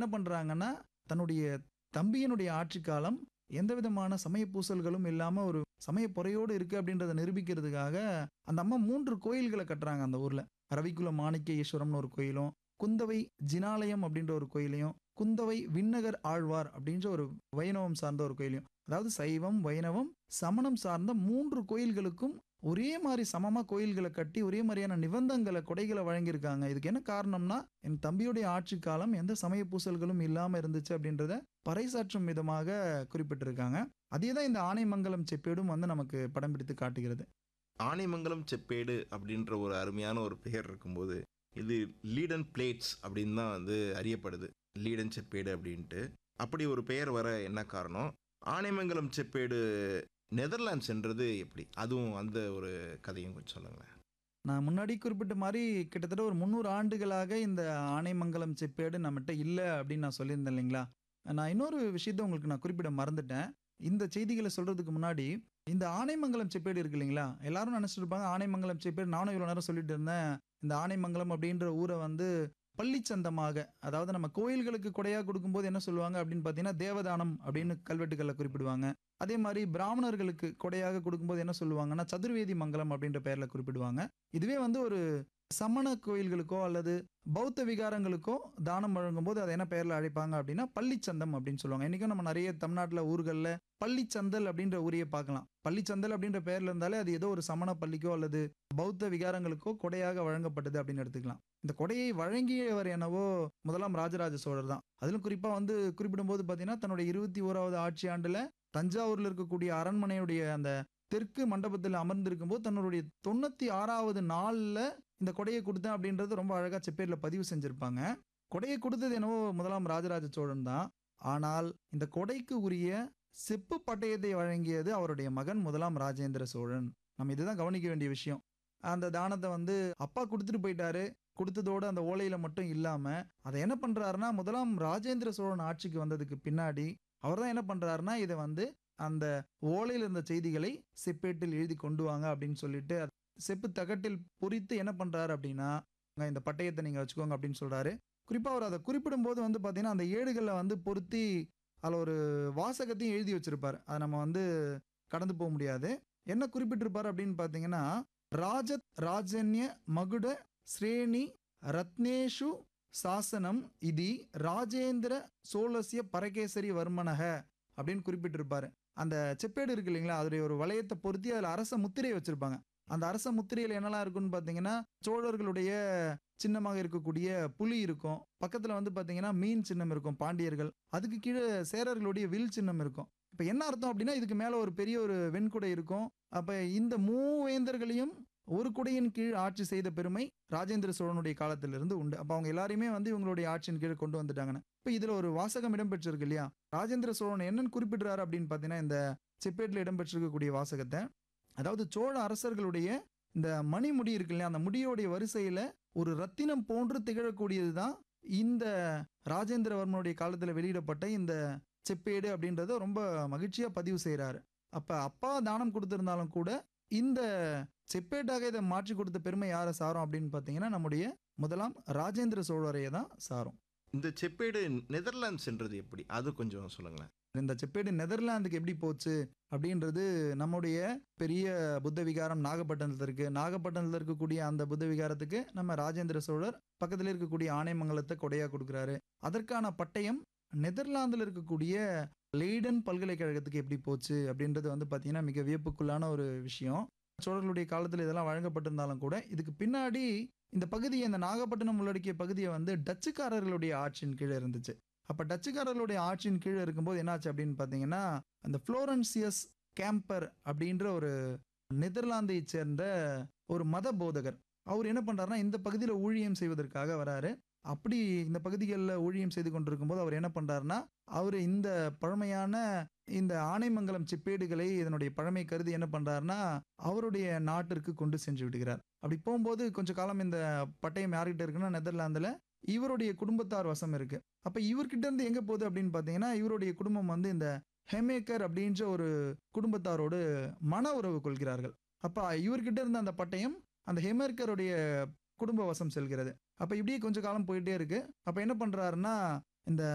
என்ன பண்றாங்கன்னா தன்னுடைய தம்பியினுடைய ஆட்சி காலம் எந்த விதமான சமய பூசல்களும் இல்லாம ஒரு சமய பொறையோடு இருக்கு அப்படின்றத நிரூபிக்கிறதுக்காக அந்த அம்மா மூன்று கோயில்களை கட்டுறாங்க அந்த ஊர்ல ரவிக்குல மாணிக்க ஈஸ்வரம்னு ஒரு கோயிலும் குந்தவை ஜினாலயம் அப்படின்ற ஒரு கோயிலையும் குந்தவை விண்ணகர் ஆழ்வார் அப்படின்ற ஒரு வைணவம் சார்ந்த ஒரு கோயிலையும் அதாவது சைவம் வைணவம் சமணம் சார்ந்த மூன்று கோயில்களுக்கும் ஒரே மாதிரி சமமா கோயில்களை கட்டி ஒரே மாதிரியான நிபந்தங்களை கொடைகளை வழங்கியிருக்காங்க இதுக்கு என்ன காரணம்னா என் தம்பியுடைய ஆட்சி காலம் எந்த சமய பூசல்களும் இல்லாம இருந்துச்சு அப்படின்றத பறைசாற்றும் விதமாக குறிப்பிட்டிருக்காங்க அதே தான் இந்த ஆனைமங்கலம் செப்பேடும் வந்து நமக்கு படம் பிடித்து காட்டுகிறது ஆனைமங்கலம் செப்பேடு அப்படின்ற ஒரு அருமையான ஒரு பெயர் இருக்கும்போது இது லீடன் பிளேட்ஸ் அப்படின்னு தான் வந்து அறியப்படுது லீடன் செப்பேடு அப்படின்ட்டு அப்படி ஒரு பெயர் வர என்ன காரணம் ஆனைமங்கலம் செப்பேடு நெதர்லாண்ட்ஸ் என்றது எப்படி அதுவும் அந்த ஒரு கதையும் கொஞ்சம் சொல்லுங்களேன் நான் முன்னாடி குறிப்பிட்ட மாதிரி கிட்டத்தட்ட ஒரு முந்நூறு ஆண்டுகளாக இந்த ஆனைமங்கலம் செப்பேடு நம்மகிட்ட இல்லை அப்படின்னு நான் சொல்லியிருந்தேன் இல்லைங்களா நான் இன்னொரு விஷயத்த உங்களுக்கு நான் குறிப்பிட மறந்துட்டேன் இந்த செய்திகளை சொல்றதுக்கு முன்னாடி இந்த ஆனைமங்கலம் செப்பேடு இருக்கு இல்லைங்களா எல்லாரும் நினைச்சிட்டு இருப்பாங்க ஆனைமங்கலம் செப்பேடு நானும் இவ்வளோ நேரம் சொல்லிட்டு இருந்தேன் இந்த ஆனைமங்கலம் அப்படின்ற ஊரை வந்து பள்ளிச்சந்தமாக அதாவது நம்ம கோயில்களுக்கு கொடையா கொடுக்கும்போது என்ன சொல்லுவாங்க அப்படின்னு பார்த்தீங்கன்னா தேவதானம் அப்படின்னு கல்வெட்டுகளில் குறிப்பிடுவாங்க அதே மாதிரி பிராமணர்களுக்கு கொடையாக கொடுக்கும்போது என்ன சொல்லுவாங்கன்னா சதுர்வேதி மங்கலம் அப்படின்ற பெயர்ல குறிப்பிடுவாங்க இதுவே வந்து ஒரு சமண கோயில்களுக்கோ அல்லது பௌத்த விகாரங்களுக்கோ தானம் வழங்கும்போது அதை என்ன பெயர்ல அழைப்பாங்க அப்படின்னா பள்ளிச்சந்தம் அப்படின்னு சொல்லுவாங்க இன்னைக்கும் நம்ம நிறைய தமிழ்நாட்டில் ஊர்களில் பள்ளிச்சந்தல் அப்படின்ற ஊரையே பார்க்கலாம் பள்ளிச்சந்தல் அப்படின்ற பெயர்ல இருந்தாலே அது ஏதோ ஒரு சமண பள்ளிக்கோ அல்லது பௌத்த விகாரங்களுக்கோ கொடையாக வழங்கப்பட்டது அப்படின்னு எடுத்துக்கலாம் இந்த கொடையை வழங்கியவர் என்னவோ முதலாம் ராஜராஜ சோழர் தான் அதிலும் குறிப்பா வந்து குறிப்பிடும்போது பார்த்தீங்கன்னா தன்னுடைய இருபத்தி ஓராவது ஆட்சி ஆண்டுல தஞ்சாவூர்ல இருக்கக்கூடிய அரண்மனையுடைய அந்த தெற்கு மண்டபத்தில் அமர்ந்திருக்கும் போது தன்னுடைய தொண்ணூத்தி ஆறாவது நாள்ல இந்த கொடையை கொடுத்தேன் அப்படின்றது ரொம்ப அழகா செப்பேர்ல பதிவு செஞ்சிருப்பாங்க கொடையை கொடுத்தது என்னவோ முதலாம் ராஜராஜ சோழன் தான் ஆனால் இந்த கொடைக்கு உரிய செப்பு பட்டயத்தை வழங்கியது அவருடைய மகன் முதலாம் ராஜேந்திர சோழன் நம்ம இதுதான் கவனிக்க வேண்டிய விஷயம் அந்த தானத்தை வந்து அப்பா கொடுத்துட்டு போயிட்டாரு கொடுத்ததோடு அந்த ஓலையில மட்டும் இல்லாம அதை என்ன பண்றாருன்னா முதலாம் ராஜேந்திர சோழன் ஆட்சிக்கு வந்ததுக்கு பின்னாடி அவர் தான் என்ன பண்றாருன்னா இதை வந்து அந்த ஓலையில் இருந்த செய்திகளை செப்பேட்டில் எழுதி கொண்டு வாங்க அப்படின்னு சொல்லிட்டு அது செப்பு தகட்டில் பொறித்து என்ன பண்றாரு அப்படின்னா "இங்க இந்த பட்டயத்தை நீங்க வச்சுக்கோங்க அப்படின்னு சொல்றாரு குறிப்பா அவர் அதை குறிப்பிடும் போது வந்து பாத்தீங்கன்னா அந்த ஏடுகளில் வந்து பொருத்தி அதில் ஒரு வாசகத்தையும் எழுதி வச்சிருப்பார் அதை நம்ம வந்து கடந்து போக முடியாது என்ன குறிப்பிட்டிருப்பார் அப்படின்னு பார்த்தீங்கன்னா ராஜத் ராஜன்ய மகுட ஸ்ரேணி ரத்னேஷு சாசனம் இதி ராஜேந்திர சோழசிய பரகேசரி வர்மனக அப்படின்னு குறிப்பிட்டிருப்பாரு அந்த செப்பேடு இருக்கு இல்லைங்களா அதோடைய ஒரு வளையத்தை பொருத்தி அதில் அரச முத்திரை வச்சிருப்பாங்க அந்த அரச முத்திரையில் என்னெல்லாம் இருக்குன்னு பார்த்தீங்கன்னா சோழர்களுடைய சின்னமாக இருக்கக்கூடிய புலி இருக்கும் பக்கத்தில் வந்து பார்த்தீங்கன்னா மீன் சின்னம் இருக்கும் பாண்டியர்கள் அதுக்கு கீழே சேரர்களுடைய வில் சின்னம் இருக்கும் இப்போ என்ன அர்த்தம் அப்படின்னா இதுக்கு மேலே ஒரு பெரிய ஒரு வெண்குடை இருக்கும் அப்போ இந்த மூவேந்தர்களையும் ஒரு குடையின் கீழ் ஆட்சி செய்த பெருமை ராஜேந்திர சோழனுடைய காலத்திலிருந்து உண்டு அப்போ அவங்க எல்லாரையுமே வந்து இவங்களுடைய ஆட்சியின் கீழ் கொண்டு வந்துட்டாங்கன்னு இப்போ இதில் ஒரு வாசகம் இடம்பெற்றிருக்கு இல்லையா ராஜேந்திர சோழன் என்னன்னு குறிப்பிடுறாரு அப்படின்னு பார்த்தீங்கன்னா இந்த செப்பேட்டில் இடம்பெற்றிருக்கக்கூடிய வாசகத்தை அதாவது சோழ அரசர்களுடைய இந்த மணிமுடி இருக்கு இல்லையா அந்த முடியோடைய வரிசையில் ஒரு ரத்தினம் போன்று திகழக்கூடியது தான் இந்த ராஜேந்திரவர்மனுடைய காலத்தில் வெளியிடப்பட்ட இந்த செப்பேடு அப்படின்றத ரொம்ப மகிழ்ச்சியாக பதிவு செய்கிறாரு அப்போ அப்பா தானம் கொடுத்திருந்தாலும் கூட இந்த செப்பேட்டாக இதை மாற்றி கொடுத்த பெருமை யாரை சாரும் அப்படின்னு பார்த்தீங்கன்னா நம்முடைய முதலாம் ராஜேந்திர சோழரையை தான் சாரும் இந்த செப்பேடு நெதர்லாண்ட்ஸ் என்றது எப்படி அது கொஞ்சம் சொல்லுங்களேன் இந்த செப்பேடு நெதர்லாந்துக்கு எப்படி போச்சு அப்படின்றது நம்முடைய பெரிய புத்த விகாரம் நாகப்பட்டினத்தில் இருக்கு நாகப்பட்டினத்தில் இருக்கக்கூடிய அந்த புத்த விகாரத்துக்கு நம்ம ராஜேந்திர சோழர் பக்கத்தில் இருக்கக்கூடிய ஆனைமங்கலத்தை கொடையா கொடுக்குறாரு அதற்கான பட்டயம் நெதர்லாந்தில் இருக்கக்கூடிய லெய்டன் பல்கலைக்கழகத்துக்கு எப்படி போச்சு அப்படின்றது வந்து பார்த்தீங்கன்னா மிக வியப்புக்குள்ளான ஒரு விஷயம் சோழர்களுடைய காலத்தில் இதெல்லாம் வழங்கப்பட்டிருந்தாலும் கூட இதுக்கு பின்னாடி இந்த பகுதியை இந்த நாகப்பட்டினம் உள்ளடக்கிய பகுதியை வந்து டச்சுக்காரர்களுடைய ஆட்சியின் கீழே இருந்துச்சு அப்போ டச்சுக்காரர்களுடைய ஆட்சியின் கீழே இருக்கும்போது என்னாச்சு அப்படின்னு பார்த்தீங்கன்னா அந்த ஃப்ளோரன்சியஸ் கேம்பர் அப்படின்ற ஒரு நெதர்லாந்தை சேர்ந்த ஒரு மத போதகர் அவர் என்ன பண்ணுறாருன்னா இந்த பகுதியில் ஊழியம் செய்வதற்காக வராரு அப்படி இந்த பகுதிகளில் ஊழியம் செய்து கொண்டிருக்கும் போது அவர் என்ன பண்ணுறாருன்னா அவர் இந்த பழமையான இந்த ஆனைமங்கலம் செப்பேடுகளை இதனுடைய பழமை கருதி என்ன பண்ணுறாருன்னா அவருடைய நாட்டிற்கு கொண்டு சென்று விடுகிறார் அப்படி போகும்போது கொஞ்ச காலம் இந்த பட்டயம் யார்கிட்ட இருக்குன்னா நெதர்லாந்தில் இவருடைய குடும்பத்தார் வசம் இருக்கு அப்ப இவர்கிட்ட இருந்து எங்க போகுது அப்படின்னு பாத்தீங்கன்னா இவருடைய குடும்பம் வந்து இந்த ஹெமேக்கர் அப்படின்ற ஒரு குடும்பத்தாரோடு மன உறவு கொள்கிறார்கள் அப்ப இவர்கிட்ட இருந்த அந்த பட்டயம் அந்த ஹெமேக்கருடைய குடும்ப வசம் செல்கிறது அப்ப இப்படியே கொஞ்ச காலம் போயிட்டே இருக்கு அப்ப என்ன பண்றாருன்னா இந்த